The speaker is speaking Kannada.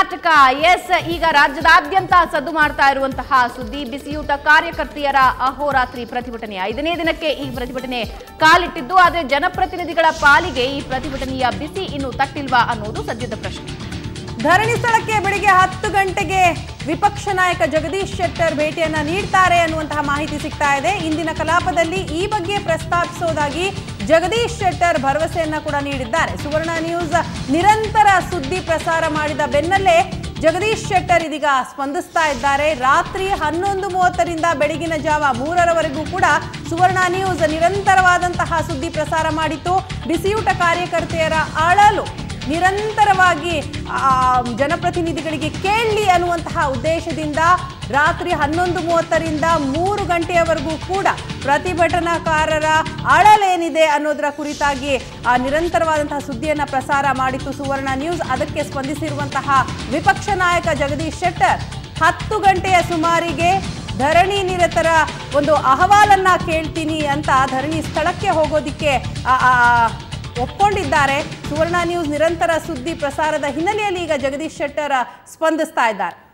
ಕರ್ನಾಟಕ ಎಸ್ ಈಗ ರಾಜ್ಯದಾದ್ಯಂತ ಸದ್ದು ಮಾಡ್ತಾ ಇರುವಂತಹ ಸುದ್ದಿ ಬಿಸಿಯೂಟ ಕಾರ್ಯಕರ್ತೆಯರ ಅಹೋರಾತ್ರಿ ಪ್ರತಿಭಟನೆ ಐದನೇ ದಿನಕ್ಕೆ ಈ ಪ್ರತಿಭಟನೆ ಕಾಲಿಟ್ಟಿದ್ದು ಆದರೆ ಜನಪ್ರತಿನಿಧಿಗಳ ಪಾಲಿಗೆ ಈ ಪ್ರತಿಭಟನೆಯ ಬಿಸಿ ಇನ್ನು ತಟ್ಟಿಲ್ವಾ ಅನ್ನೋದು ಸದ್ಯದ ಪ್ರಶ್ನೆ ಧರಣಿ ಸ್ಥಳಕ್ಕೆ ಬೆಳಿಗ್ಗೆ ಹತ್ತು ಗಂಟೆಗೆ ವಿಪಕ್ಷ ನಾಯಕ ಜಗದೀಶ್ ಶೆಟ್ಟರ್ ಭೇಟಿಯನ್ನ ನೀಡ್ತಾರೆ ಅನ್ನುವಂತಹ ಮಾಹಿತಿ ಸಿಗ್ತಾ ಇದೆ ಇಂದಿನ ಕಲಾಪದಲ್ಲಿ ಈ ಬಗ್ಗೆ ಪ್ರಸ್ತಾಪಿಸೋದಾಗಿ ಜಗದೀಶ್ ಶೆಟ್ಟರ್ ಭರವಸೆಯನ್ನ ಕೂಡ ನೀಡಿದ್ದಾರೆ ಸುವರ್ಣ ನ್ಯೂಸ್ ನಿರಂತರ ಸುದ್ದಿ ಪ್ರಸಾರ ಮಾಡಿದ ಬೆನ್ನಲ್ಲೇ ಜಗದೀಶ್ ಶೆಟ್ಟರ್ ಇದೀಗ ಸ್ಪಂದಿಸ್ತಾ ಇದ್ದಾರೆ ರಾತ್ರಿ ಹನ್ನೊಂದು ಮೂವತ್ತರಿಂದ ಬೆಳಗಿನ ಜಾವ ಮೂರರವರೆಗೂ ಕೂಡ ಸುವರ್ಣ ನ್ಯೂಸ್ ನಿರಂತರವಾದಂತಹ ಸುದ್ದಿ ಪ್ರಸಾರ ಮಾಡಿತ್ತು ಬಿಸಿಯೂಟ ಕಾರ್ಯಕರ್ತೆಯರ ಅಳಲು ನಿರಂತರವಾಗಿ ಆ, ಜನಪ್ರತಿನಿಧಿಗಳಿಗೆ ಕೇಳಲಿ ಅನ್ನುವಂತಹ ಉದ್ದೇಶದಿಂದ ರಾತ್ರಿ ಹನ್ನೊಂದು ಮೂವತ್ತರಿಂದ ಮೂರು ಗಂಟೆಯವರೆಗೂ ಕೂಡ ಪ್ರತಿಭಟನಾಕಾರರ ಅಳಲೇನಿದೆ ಅನ್ನೋದರ ಕುರಿತಾಗಿ ಆ, ನಿರಂತರವಾದಂತಹ ಸುದ್ದಿಯನ್ನು ಪ್ರಸಾರ ಮಾಡಿತ್ತು ಸುವರ್ಣ ನ್ಯೂಸ್ ಅದಕ್ಕೆ ಸ್ಪಂದಿಸಿರುವಂತಹ ವಿಪಕ್ಷ ನಾಯಕ ಜಗದೀಶ್ ಶೆಟ್ಟರ್ ಹತ್ತು ಗಂಟೆಯ ಸುಮಾರಿಗೆ ಧರಣಿ ನಿರತರ ಒಂದು ಅಹವಾಲನ್ನ ಕೇಳ್ತೀನಿ ಅಂತ ಧರಣಿ ಸ್ಥಳಕ್ಕೆ ಹೋಗೋದಿಕ್ಕೆ ಆ, ಆ, ಒಪ್ಕೊಂಡಿದ್ದಾರೆ ಸುವರ್ಣ ನ್ಯೂಸ್ ನಿರಂತರ ಸುದ್ದಿ ಪ್ರಸಾರದ ಹಿನ್ನೆಲೆಯಲ್ಲಿ ಈಗ ಜಗದೀಶ್ ಶೆಟ್ಟರ್ ಸ್ಪಂದಿಸ್ತಾ ಇದ್ದಾರೆ